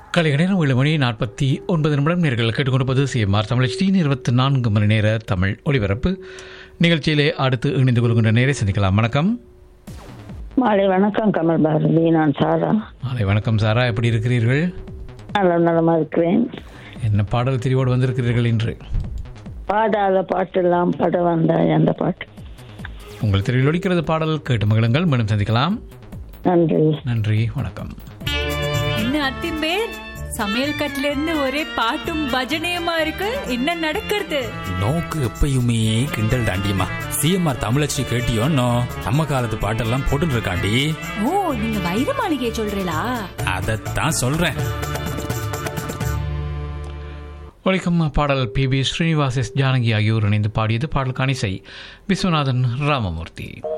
காலை நேரம் ஏழு மணி நாற்பத்தி ஒன்பது நிமிடம் நேர்கள் கேட்டுக்கொண்டிருப்பது சிஎம்ஆர் தமிழ் டி இருபத்தி நான்கு மணி நேர தமிழ் ஒளிபரப்பு நிகழ்ச்சியிலே அடுத்து இணைந்து கொள்கின்ற நேரை சந்திக்கலாம் வணக்கம் மாலை வணக்கம் கமல் பாரதி நான் சாரா மாலை வணக்கம் சாரா எப்படி இருக்கிறீர்கள் நல்ல நலமா இருக்கிறேன் என்ன பாடல் திரிவோடு வந்திருக்கிறீர்கள் இன்று பாடாத பாட்டெல்லாம் பட வந்தாய் அந்த பாட்டு உங்கள் திரையில் ஒலிக்கிறது பாடல் கேட்டு மகிழுங்கள் மீண்டும் சந்திக்கலாம் நன்றி நன்றி வணக்கம் என்ன அத்திம்பேர் சமையல் கட்டுல இருந்து ஒரே பாட்டும் பஜனையுமா இருக்கு என்ன நடக்கிறது நோக்கு எப்பயுமே கிண்டல் தாண்டியம்மா சிஎம்ஆர் தமிழச்சி கேட்டியோன்னோ நம்ம காலத்து பாட்டெல்லாம் போட்டுட்டு இருக்காண்டி ஓ நீங்க வைர மாளிகையை சொல்றீங்களா அதைத்தான் சொல்றேன் ஒலிக்கும் பாடல் P B Srinivas S Janaki ஆகியோர் இணைந்து பாடியது பாடல் காணிசை விஸ்வநாதன் ராமமூர்த்தி